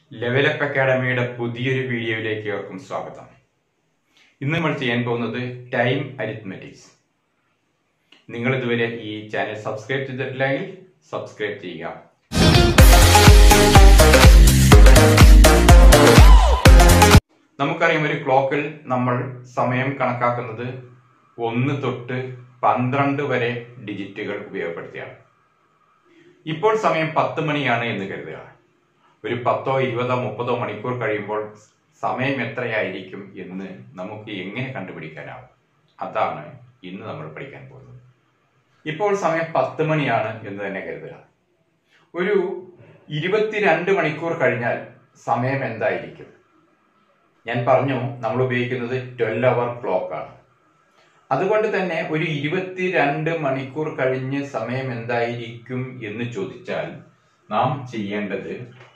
Level up അക്കാഡമിയുടെ പുതിയൊരു വീഡിയോയിലേക്ക് ഏവർക്കും സ്വാഗതം ഇന്ന് നമ്മൾ ചെയ്യാൻ പോകുന്നത് ടൈം അരിത്മെറ്റിക്സ് നിങ്ങൾ ഇതുവരെ ഈ ചാനൽ സബ്സ്ക്രൈബ് ചെയ്തിട്ടില്ലെങ്കിൽ സബ്സ്ക്രൈബ് ചെയ്യുക നമുക്കറിയാം ഒരു ക്ലോക്കിൽ നമ്മൾ സമയം കണക്കാക്കുന്നത് ഒന്ന് തൊട്ട് പന്ത്രണ്ട് വരെ ഡിജിറ്റുകൾ ഉപയോഗപ്പെടുത്തിയാണ് ഇപ്പോൾ സമയം പത്ത് മണിയാണ് എന്ന് കരുതുക ഒരു പത്തോ ഇരുപതോ മുപ്പതോ മണിക്കൂർ കഴിയുമ്പോൾ സമയം എത്രയായിരിക്കും എന്ന് നമുക്ക് എങ്ങനെ കണ്ടുപിടിക്കാനാവും അതാണ് ഇന്ന് നമ്മൾ പഠിക്കാൻ പോകുന്നത് ഇപ്പോൾ സമയം പത്ത് മണിയാണ് എന്ന് തന്നെ കരുതുക ഒരു ഇരുപത്തിരണ്ട് മണിക്കൂർ കഴിഞ്ഞാൽ സമയം എന്തായിരിക്കും ഞാൻ പറഞ്ഞു നമ്മൾ ഉപയോഗിക്കുന്നത് ട്വൽവ് അവർ ക്ലോക്ക് ആണ് അതുകൊണ്ട് തന്നെ ഒരു ഇരുപത്തിരണ്ട് മണിക്കൂർ കഴിഞ്ഞ് സമയം എന്തായിരിക്കും എന്ന് ചോദിച്ചാൽ നാം ചെയ്യേണ്ടത്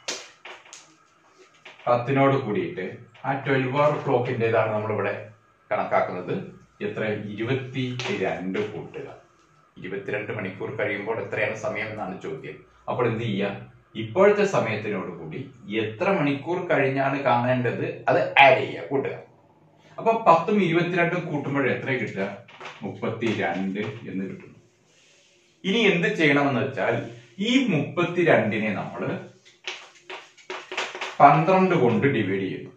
പത്തിനോട് കൂടിയിട്ട് ആ ട്വൽവ് അവർ ക്ലോക്കിൻ്റെതാണ് നമ്മളിവിടെ കണക്കാക്കുന്നത് എത്ര ഇരുപത്തി രണ്ട് കൂട്ടുക ഇരുപത്തിരണ്ട് മണിക്കൂർ കഴിയുമ്പോൾ എത്രയാണ് സമയം എന്നാണ് ചോദ്യം അപ്പോൾ എന്ത് ചെയ്യുക ഇപ്പോഴത്തെ സമയത്തിനോട് കൂടി എത്ര മണിക്കൂർ കഴിഞ്ഞാണ് കാണേണ്ടത് അത് ആഡ് ചെയ്യുക കൂട്ടുക അപ്പൊ പത്തും ഇരുപത്തിരണ്ടും കൂട്ടുമ്പോൾ എത്ര കിട്ടുക മുപ്പത്തി രണ്ട് എന്ന് കിട്ടുന്നു ഇനി എന്ത് ചെയ്യണമെന്ന് വെച്ചാൽ ഈ മുപ്പത്തിരണ്ടിനെ നമ്മൾ പന്ത്രണ്ട് കൊണ്ട് ഡിവൈഡ് ചെയ്യുന്നു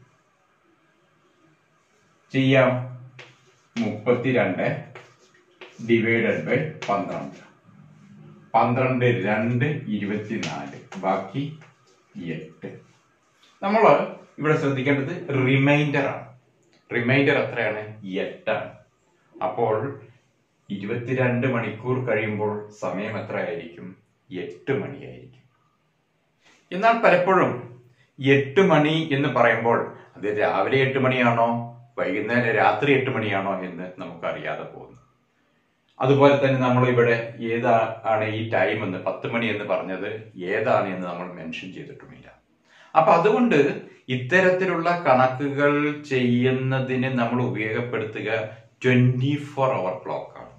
ചെയ്യാം മുപ്പത്തിരണ്ട് ഡിവൈഡഡ് ബൈ പന്ത്രണ്ട് പന്ത്രണ്ട് രണ്ട് ഇരുപത്തിനാല് ബാക്കി എട്ട് നമ്മൾ ഇവിടെ ശ്രദ്ധിക്കേണ്ടത് റിമൈൻഡർ ആണ് റിമൈൻഡർ എത്രയാണ് എട്ടാണ് അപ്പോൾ ഇരുപത്തിരണ്ട് മണിക്കൂർ കഴിയുമ്പോൾ സമയം എത്രയായിരിക്കും എട്ട് മണിയായിരിക്കും എന്നാൽ പലപ്പോഴും എട്ട് മണി എന്ന് പറയുമ്പോൾ അത് രാവിലെ എട്ട് മണിയാണോ വൈകുന്നേരം രാത്രി എട്ട് മണിയാണോ എന്ന് നമുക്ക് അറിയാതെ പോകുന്നു അതുപോലെ തന്നെ നമ്മൾ ഇവിടെ ഏതാണ് ഈ ടൈം എന്ന് പത്ത് മണി എന്ന് പറഞ്ഞത് ഏതാണ് എന്ന് നമ്മൾ മെൻഷൻ ചെയ്തിട്ടുമില്ല അപ്പൊ അതുകൊണ്ട് ഇത്തരത്തിലുള്ള കണക്കുകൾ ചെയ്യുന്നതിന് നമ്മൾ ഉപയോഗപ്പെടുത്തുക ട്വന്റി ഫോർ അവർ ക്ലോക്ക് ആണ്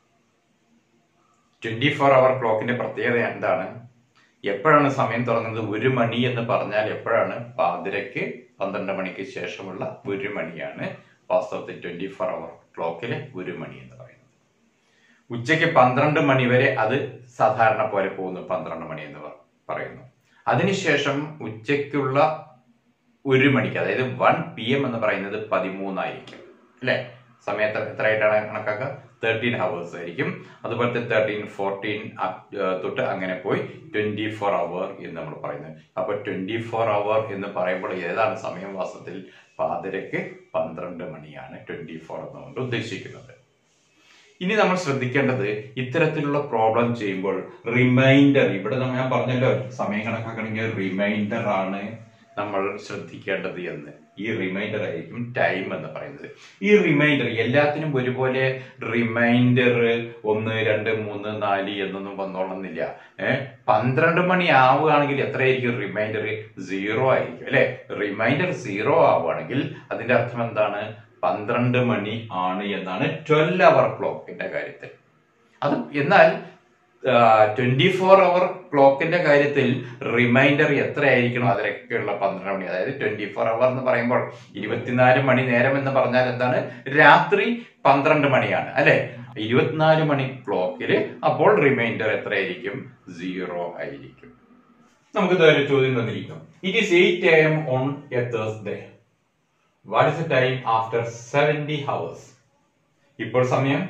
ട്വന്റി ഫോർ അവർ ക്ലോക്കിന്റെ പ്രത്യേകത എന്താണ് എപ്പോഴാണ് സമയം തുടങ്ങുന്നത് ഒരു മണി എന്ന് പറഞ്ഞാൽ എപ്പോഴാണ് പാതിരയ്ക്ക് പന്ത്രണ്ട് മണിക്ക് ശേഷമുള്ള ഒരു മണിയാണ് വാസ്തവത്തിൽ ട്വന്റി ഫോർ അവർ ക്ലോക്കിലെ ഒരു മണി എന്ന് പറയുന്നത് ഉച്ചയ്ക്ക് പന്ത്രണ്ട് മണി വരെ അത് സാധാരണ പോലെ പോകുന്നു പന്ത്രണ്ട് മണി എന്ന് പ- പറയുന്നു അതിനുശേഷം ഉച്ചയ്ക്കുള്ള ഒരു മണിക്ക് അതായത് വൺ പി എം എന്ന് പറയുന്നത് പതിമൂന്നായിരിക്കും അല്ലെ സമയത്ത് എത്രയായിട്ടാണ് കണക്കാക്കുക തേർട്ടീൻ ഹവേഴ്സ് ആയിരിക്കും അതുപോലത്തെ തേർട്ടീൻ ഫോർട്ടീൻ തൊട്ട് അങ്ങനെ പോയി ട്വന്റി ഫോർ അവർ എന്ന് നമ്മൾ പറയുന്നത് അപ്പൊ ട്വന്റി ഫോർ അവർ എന്ന് പറയുമ്പോൾ ഏതാണ് സമയം വാസ്തവത്തിൽ പാതിരക്ക് പന്ത്രണ്ട് മണിയാണ് ട്വന്റി ഫോർ എന്നുകൊണ്ട് ഉദ്ദേശിക്കുന്നത് ഇനി നമ്മൾ ശ്രദ്ധിക്കേണ്ടത് ഇത്തരത്തിലുള്ള പ്രോബ്ലം ചെയ്യുമ്പോൾ റിമൈൻഡർ ഇവിടെ നമ്മൾ ഞാൻ പറഞ്ഞല്ലോ സമയം കണക്കാക്കണമെങ്കിൽ റിമൈൻഡർ ആണ് നമ്മൾ ശ്രദ്ധിക്കേണ്ടത് എന്ന് ഈ റിമൈൻഡർ ആയിരിക്കും ടൈം എന്ന് പറയുന്നത് ഈ റിമൈൻഡർ എല്ലാത്തിനും ഒരുപോലെ റിമൈൻഡർ ഒന്ന് രണ്ട് മൂന്ന് നാല് എന്നൊന്നും വന്നോളന്നില്ല ഏഹ് പന്ത്രണ്ട് മണി ആവുകയാണെങ്കിൽ എത്രയായിരിക്കും റിമൈൻഡർ സീറോ ആയിരിക്കും അല്ലെ റിമൈൻഡർ സീറോ ആവുകയാണെങ്കിൽ അതിന്റെ അർത്ഥം എന്താണ് പന്ത്രണ്ട് മണി ആണ് എന്നാണ് ട്വൽവ് അവർ ക്ലോക്കിന്റെ കാര്യത്തിൽ അത് എന്നാൽ ട്വന്റി ഫോർ അവർ ക്ലോക്കിന്റെ കാര്യത്തിൽ റിമൈൻഡർ എത്രയായിരിക്കണം അതിലൊക്കെയുള്ള പന്ത്രണ്ട് മണി അതായത് ട്വന്റി ഫോർ അവർ എന്ന് പറയുമ്പോൾ ഇരുപത്തിനാല് മണി നേരം എന്ന് പറഞ്ഞാൽ എന്താണ് രാത്രി പന്ത്രണ്ട് മണിയാണ് അല്ലെ ഇരുപത്തിനാല് മണി ക്ലോക്കിൽ അപ്പോൾ റിമൈൻഡർ എത്രയായിരിക്കും സീറോ ആയിരിക്കും നമുക്ക് ഇതൊരു ചോദ്യം തന്നിരിക്കും it is eight A M on a Thursday what is the time after seventy hours ഇപ്പോൾ സമയം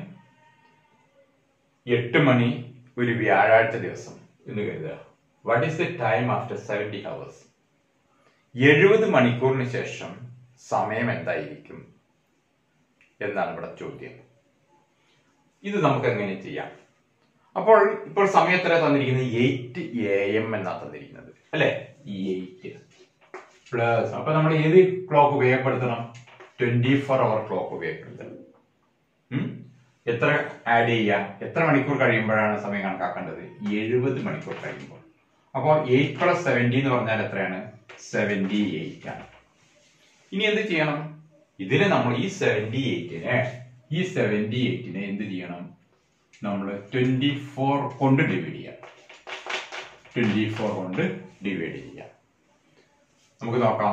എട്ട് മണി ഒരു വ്യാഴാഴ്ച ദിവസം എന്ന് കരുതുക what is the time after seventy hours എഴുപത് മണിക്കൂറിന് ശേഷം സമയം എന്തായിരിക്കും എന്നാണ് ഇവിടെ ചോദ്യം ഇത് നമുക്ക് എങ്ങനെ ചെയ്യാം അപ്പോൾ ഇപ്പോൾ സമയം എത്ര തന്നിരിക്കുന്നത് എയ്റ്റ് എ എം എന്നാണ് തന്നിരിക്കുന്നത് അല്ലെ എയ്റ്റ് പ്ലസ് അപ്പൊ നമ്മൾ ഏത് ക്ലോക്ക് ഉപയോഗപ്പെടുത്തണം ട്വന്റി ഫോർ അവർ ക്ലോക്ക് ഉപയോഗപ്പെടുത്തണം ഉം? എത്ര ആഡ് ചെയ്യുക എത്ര മണിക്കൂർ കഴിയുമ്പോഴാണ് സമയം കണക്കാക്കേണ്ടത് എഴുപത് മണിക്കൂർ കഴിയുമ്പോൾ അപ്പോൾ എയ്റ്റ് പ്ലസ് സെവൻറ്റി എന്ന് പറഞ്ഞാൽ എത്രയാണ് സെവൻറ്റി എയ്റ്റ് ആണ് ഇനി എന്ത് ചെയ്യണം ഇതിനെ നമ്മൾ ഈ സെവൻറ്റി എയ്റ്റിനെ ഈ സെവൻറ്റി എയ്റ്റിനെ എന്ത് ചെയ്യണം നമ്മൾ ട്വന്റി ഫോർ കൊണ്ട് ഡിവൈഡ് ചെയ്യാം ട്വന്റി ഫോർ കൊണ്ട് ഡിവൈഡ് ചെയ്യാം നമുക്ക് നോക്കാം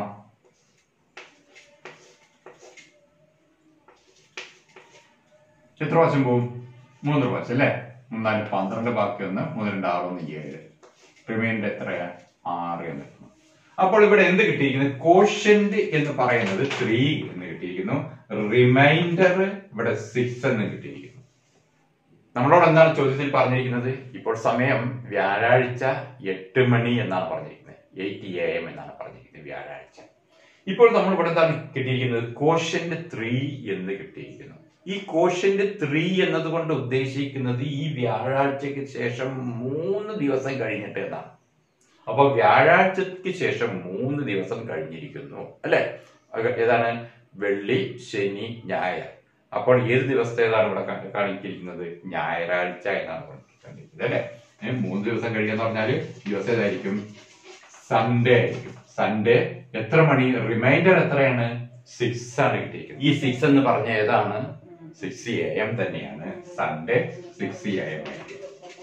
എത്ര പ്രാവശ്യം പോവും മൂന്ന് പ്രാവശ്യം അല്ലേ മൂന്നാല് പന്ത്രണ്ട് ബാക്കി ഒന്ന് മൂന്ന് രണ്ട് ആറ് ഒന്ന് ഏഴ് റിമൈൻഡർ എത്രയാ ആറ് എന്ന് കിട്ടുന്നു. അപ്പോൾ ഇവിടെ എന്ത് കിട്ടിയിരിക്കുന്നത് കോഷ്യന്റ് എന്ന് പറയുന്നത് ത്രീ എന്ന് കിട്ടിയിരിക്കുന്നു റിമൈൻഡർ ഇവിടെ സിക്സ് എന്ന് കിട്ടിയിരിക്കുന്നു നമ്മളോട് എന്താണ് ചോദ്യത്തിൽ പറഞ്ഞിരിക്കുന്നത് ഇപ്പോൾ സമയം വ്യാഴാഴ്ച എട്ട് മണി എന്നാണ് പറഞ്ഞിരിക്കുന്നത് എയ്റ്റ് എ എം എന്നാണ് പറഞ്ഞിരിക്കുന്നത് വ്യാഴാഴ്ച ഇപ്പോൾ നമ്മൾ ഇവിടെ എന്താണ് കിട്ടിയിരിക്കുന്നത് കോഷ്യന്റ് ത്രീ എന്ന് കിട്ടിയിരിക്കുന്നു ഈ കോഷ്യന്റ് ത്രീ എന്നതുകൊണ്ട് ഉദ്ദേശിക്കുന്നത് ഈ വ്യാഴാഴ്ചക്ക് ശേഷം മൂന്ന് ദിവസം കഴിഞ്ഞിട്ട് എന്നാണ് അപ്പൊ വ്യാഴാഴ്ചക്ക് ശേഷം മൂന്ന് ദിവസം കഴിഞ്ഞിരിക്കുന്നു അല്ലെ അത് ഏതാണ് വെള്ളി ശനി ഞായർ അപ്പോൾ ഏത് ദിവസത്തേതാണ് ഇവിടെ കാ- കാണിച്ചിരിക്കുന്നത് ഞായറാഴ്ച എന്നാണ് കണ്ടിരിക്കുന്നത് അല്ലെ ഏ, മൂന്ന് ദിവസം കഴിയുക പറഞ്ഞാല് ദിവസം ഏതായിരിക്കും സൺഡേ ആയിരിക്കും സൺഡേ എത്ര മണി റിമൈൻഡർ എത്രയാണ് സിക്സ് ആണ് കിട്ടിയിരിക്കുന്നത് ഈ സിക്സ് എന്ന് പറഞ്ഞ ഏതാണ് സിക്സ് എ എം തന്നെയാണ് സൺഡേ സിക്സ് എ എം ആയിരിക്കും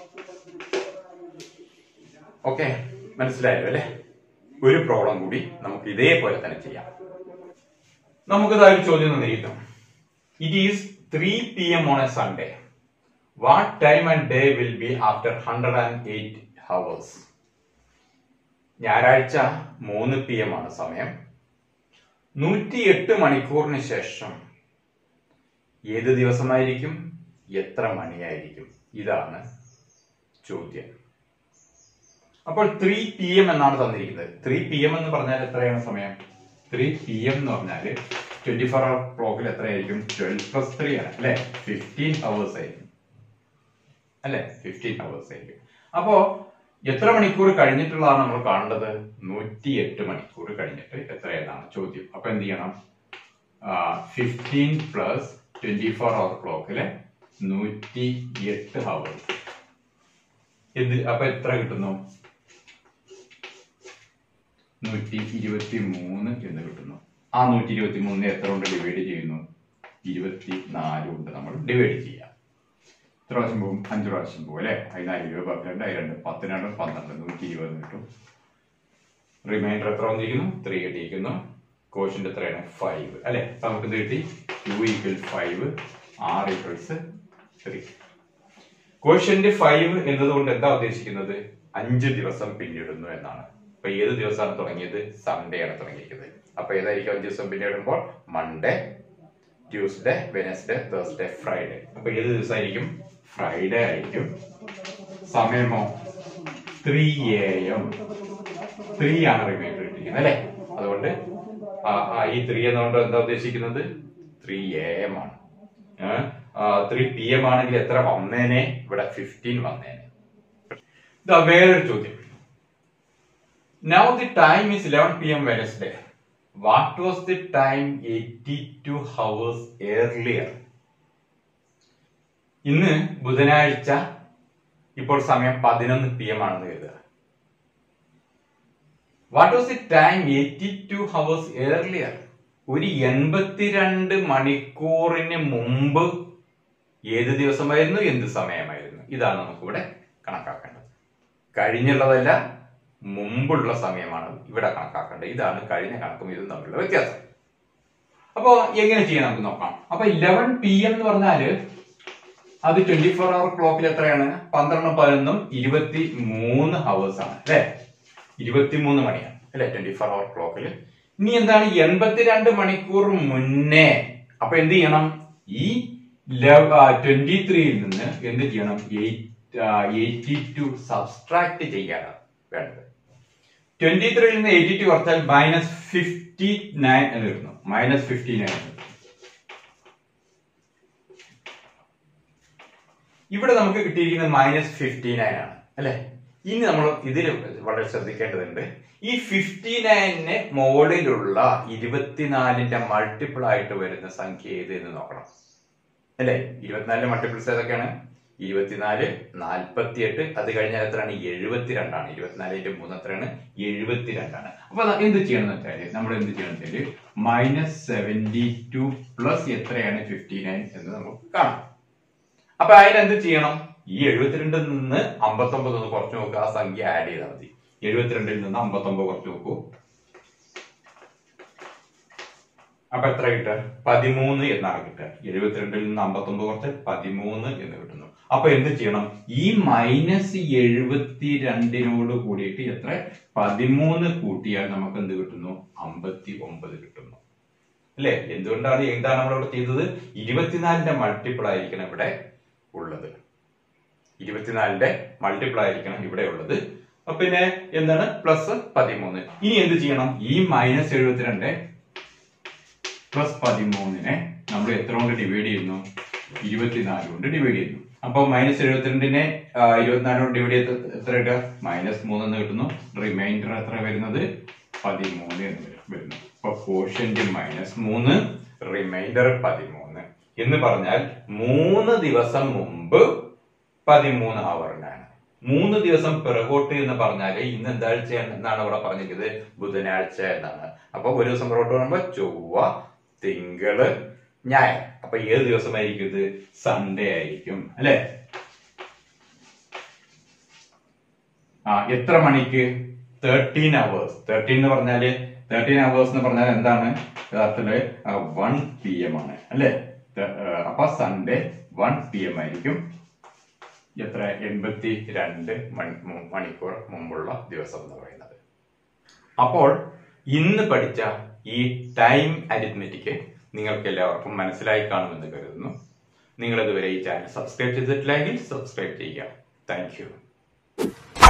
ഓക്കെ മനസ്സിലായല്ലോ അല്ലെ ഒരു പ്രോബ്ലം കൂടി നമുക്ക് ഇതേപോലെ തന്നെ ചെയ്യാം നമുക്ക് ഒരു ചോദ്യം തന്നിരിക്കുന്നു it is three P M on a Sunday what time and day will be after hundred and eight hours ഞായറാഴ്ച മൂന്ന് പി എം ആണ് സമയം നൂറ്റിയെട്ട് മണിക്കൂറിന് ശേഷം ഏത് ദിവസമായിരിക്കും എത്ര മണിയായിരിക്കും ഇതാണ് ചോദ്യം അപ്പോൾ ത്രീ പി എം എന്നാണ് തന്നിരിക്കുന്നത് ത്രീ പി എം എന്ന് പറഞ്ഞാൽ എത്രയാണ് സമയം ത്രീ പി എം എന്ന് പറഞ്ഞാൽ ട്വന്റി ഫോർ അവർ ക്ലോക്കിൽ എത്രയായിരിക്കും ട്വൽവ് പ്ലസ് ത്രീ ആണ് അല്ലെ ഫിഫ്റ്റീൻ അവേഴ്സ് ആയിരിക്കും അല്ലെ ഫിഫ്റ്റീൻ അവേഴ്സ് ആയിരിക്കും അപ്പോ എത്ര മണിക്കൂർ കഴിഞ്ഞിട്ടുള്ളതാണ് നമ്മൾ കാണേണ്ടത് നൂറ്റിയെട്ട് മണിക്കൂർ കഴിഞ്ഞിട്ട് എത്രയെന്നാണ് ചോദ്യം അപ്പൊ എന്ത് ചെയ്യണം fifteen plus twenty four hour ക്ലോക്കില് നൂറ്റി എട്ട് ഹവേഴ്സ് എന്ത് അപ്പൊ എത്ര കിട്ടുന്നു നൂറ്റി ഇരുപത്തി മൂന്ന് എന്ന് കിട്ടുന്നു ആ നൂറ്റി ഇരുപത്തി മൂന്നിനെ എത്ര കൊണ്ട് ഡിവൈഡ് ചെയ്യുന്നു ഇരുപത്തി നാല് കൊണ്ട് നമ്മൾ ഡിവൈഡ് ചെയ്യാം എത്ര പ്രാവശ്യം പോകും അഞ്ച് പ്രാവശ്യം പോകും അല്ലെ അതിനാല് ഇരുപത് പന്ത്രണ്ട് അത് രണ്ട് പത്തിനാണ്ട് പന്ത്രണ്ട് നൂറ്റി ഇരുപത് കിട്ടും റിമൈൻഡർ എത്ര വന്നിരിക്കുന്നു ത്രീ കിട്ടിയിരിക്കുന്നു കോഷ്യന്റ് എത്രയാണ് ഫൈവ് അല്ലെ അപ്പൊ നമുക്ക് എന്ത് കിട്ടി two equal five R equals three quotient five എന്നതുകൊണ്ട് എന്താ ഉദ്ദേശിക്കുന്നത് അഞ്ച് ദിവസം പിന്നിടുന്നു എന്നാണ് അപ്പൊ ഏത് ദിവസമാണ് തുടങ്ങിയത് സൺഡേ ആണ് തുടങ്ങിയിരിക്കുന്നത് അപ്പൊ ഏതായിരിക്കും അഞ്ച് ദിവസം പിന്നിടുമ്പോൾ Monday Tuesday Wednesday Thursday Friday അപ്പൊ ഏത് ദിവസമായിരിക്കും ഫ്രൈഡേ ആയിരിക്കും സമയമോ ത്രീ എ എം ത്രീ ആണ് റിമൈൻഡർ ഇട്ടിരിക്കുന്നത് അല്ലെ അതുകൊണ്ട് ആ- ആ ഈ ത്രീ എന്നുകൊണ്ട് എന്താ ഉദ്ദേശിക്കുന്നത് ത്രീ എ എം ആണ് ത്രീ പി എം ആണെങ്കിൽ എത്ര വന്നേനെ ഇവിടെ ഫിഫ്റ്റീൻ വന്നേനെ ഇതാ വേറൊരു ചോദ്യം now the time is eleven P M Wednesday what was the time eighty two hours earlier ഇന്ന് ബുധനാഴ്ച ഇപ്പോൾ സമയം പതിനൊന്ന് പി എം ആണെന്ന് കരുതുക what was the time eighty two hours earlier ഒരു എൺപത്തിരണ്ട് മണിക്കൂറിന് മുമ്പ് ഏത് ദിവസമായിരുന്നു എന്ത് സമയമായിരുന്നു ഇതാണ് നമുക്കിവിടെ കണക്കാക്കേണ്ടത് കഴിഞ്ഞുള്ളതല്ല മുമ്പുള്ള സമയമാണ് ഇവിടെ കണക്കാക്കേണ്ടത് ഇതാണ് കഴിഞ്ഞ കണക്കും ഇതും തമ്മിലുള്ള വ്യത്യാസം അപ്പോ എങ്ങനെ ചെയ്യാൻ നമുക്ക് നോക്കാം അപ്പൊ ഇലവൻ പി എം എന്ന് പറഞ്ഞാല് അത് ട്വന്റി ഫോർ അവർ ക്ലോക്കിൽ എത്രയാണ് പന്ത്രണ്ട് പതിനൊന്നും ഇരുപത്തി മൂന്ന് ഹവേഴ്സ് ആണ് അല്ലെ ഇരുപത്തിമൂന്ന് മണിയാണ് അല്ലെ ട്വന്റി ഫോർ അവർ ക്ലോക്കിൽ ഇനി എന്താണ് എൺപത്തിരണ്ട് മണിക്കൂർ മുന്നേ അപ്പൊ എന്ത് ചെയ്യണം ഈ ട്വന്റി ത്രീയിൽ നിന്ന് എന്ത് ചെയ്യണം എയ്റ്റി ടു സബ്സ്ട്രാക്ട് ചെയ്യാണ് വേണ്ടത് ട്വന്റി ത്രീയിൽ നിന്ന് എയ്റ്റി ടു കുറച്ചാൽ മൈനസ് ഫിഫ്റ്റി നയൻ എന്ന് കിട്ടുന്നു മൈനസ് ഫിഫ്റ്റി നയൻ ഇവിടെ നമുക്ക് കിട്ടിയിരിക്കുന്നത് മൈനസ് ഫിഫ്റ്റി നയൻ ആണ് അല്ലെ ഇനി നമ്മൾ ഇതിൽ വളരെ ശ്രദ്ധിക്കേണ്ടതുണ്ട് ഈ ഫിഫ്റ്റി നയനിന് മുകളിലുള്ള ഇരുപത്തിനാലിന്റെ മൾട്ടിപ്പിൾ ആയിട്ട് വരുന്ന സംഖ്യ ഏത് എന്ന് നോക്കണം അല്ലെ ഇരുപത്തിനാലിന്റെ മൾട്ടിപ്പിൾസ് ഏതൊക്കെയാണ് ഇരുപത്തിനാല് നാൽപ്പത്തിയെട്ട് അത് കഴിഞ്ഞാൽ എത്രയാണ് എഴുപത്തിരണ്ടാണ് ഇരുപത്തിനാലിന്റെ മൂന്ന് എത്രയാണ് എഴുപത്തിരണ്ടാണ് അപ്പൊ അത് എന്ത് ചെയ്യണം എന്ന് വെച്ചാല് നമ്മൾ എന്ത് ചെയ്യണം വെച്ചാല് മൈനസ് സെവന്റി ടു പ്ലസ് എത്രയാണ് ഫിഫ്റ്റി നയൻ എന്ന് നമുക്ക് കാണാം അപ്പൊ അതിനെന്ത് ചെയ്യണം ഈ എഴുപത്തിരണ്ടിൽ നിന്ന് അമ്പത്തൊമ്പത് ഒന്ന് കുറച്ച് നോക്കുക ആ സംഖ്യ ആഡ് ചെയ്താൽ മതി എഴുപത്തിരണ്ടിൽ നിന്ന് അമ്പത്തൊമ്പത് കുറച്ച് നോക്കൂ അപ്പൊ എത്ര കിട്ടുക പതിമൂന്ന് എന്നാണ് കിട്ടുക എഴുപത്തിരണ്ടിൽ നിന്ന് അമ്പത്തൊമ്പത് കുറച്ച് പതിമൂന്ന് എന്ന് കിട്ടുന്നു അപ്പൊ എന്ത് ചെയ്യണം ഈ മൈനസ് എഴുപത്തി രണ്ടിനോട് കൂടിയിട്ട് എത്ര പതിമൂന്ന് കൂട്ടിയാൽ നമുക്ക് എന്ത് കിട്ടുന്നു അമ്പത്തി ഒമ്പത് കിട്ടുന്നു അല്ലെ എന്തുകൊണ്ടാണ് എന്താണ് നമ്മളിവിടെ ചെയ്തത് ഇരുപത്തിനാലിന്റെ മൾട്ടിപ്പിൾ ആയിരിക്കണം ഇവിടെ ഉള്ളത് ഇരുപത്തിനാലിന്റെ മൾട്ടിപ്പിൾ ആയിരിക്കണം ഇവിടെ ഉള്ളത് അപ്പൊ പിന്നെ എന്താണ് പ്ലസ് പതിമൂന്ന് ഇനി എന്ത് ചെയ്യണം ഈ മൈനസ് എഴുപത്തിരണ്ട് പ്ലസ് പതിമൂന്നിനെ നമ്മൾ എത്ര കൊണ്ട് ഡിവൈഡ് ചെയ്യുന്നു ഇരുപത്തിനാല് കൊണ്ട് ഡിവൈഡ് ചെയ്യുന്നു അപ്പൊ മൈനസ് എഴുപത്തിരണ്ടിനെ ഇരുപത്തിനാല് കൊണ്ട് ഡിവൈഡ് ചെയ്ത് എത്ര കിട്ടുക മൈനസ് മൂന്ന് എന്ന് കിട്ടുന്നു റിമൈൻഡർ എത്ര വരുന്നത് പതിമൂന്ന് എന്ന് വരും- വരുന്നു അപ്പൊ കോഷ്യന്റ് മൈനസ് മൂന്ന് റിമൈൻഡർ പതിമൂന്ന് എന്ന് പറഞ്ഞാൽ മൂന്ന് ദിവസം മുമ്പ് പതിമൂന്ന് അവറിനാണ് മൂന്ന് ദിവസം പിറകോട്ട് എന്ന് പറഞ്ഞാല് ഇന്ന് എന്താഴ്ച എന്നാണ് ഇവിടെ പറഞ്ഞിരിക്കുന്നത് ബുധനാഴ്ച എന്നാണ് അപ്പൊ ഒരു ദിവസം പിറകോട്ട് പറയുമ്പോ ചൊവ്വ തിങ്കള് ഞായർ അപ്പൊ ഏത് ദിവസമായിരിക്കും ഇത് സൺഡേ ആയിരിക്കും അല്ലെ ആ എത്ര മണിക്ക് തേർട്ടീൻ അവേഴ്സ് തേർട്ടീൻ എന്ന് പറഞ്ഞാല് തേർട്ടീൻ അവേഴ്സ് എന്ന് പറഞ്ഞാൽ എന്താണ് യഥാർത്ഥത്തില് വൺ പി എം ആണ് അല്ലെ അപ്പൊ സൺഡേ വൺ പി എം ആയിരിക്കും എത്ര എൺപത്തി രണ്ട് മണി മു- മണിക്കൂർ മുമ്പുള്ള ദിവസം എന്ന് പറയുന്നത് അപ്പോൾ ഇന്ന് പഠിച്ച ഈ ടൈം അരിത്മെറ്റിക് നിങ്ങൾക്ക് എല്ലാവർക്കും മനസ്സിലായി കാണുമെന്ന് കരുതുന്നു നിങ്ങൾ ഇതുവരെ ഈ ചാനൽ സബ്സ്ക്രൈബ് ചെയ്തിട്ടില്ലെങ്കിൽ സബ്സ്ക്രൈബ് ചെയ്യുക താങ്ക് യു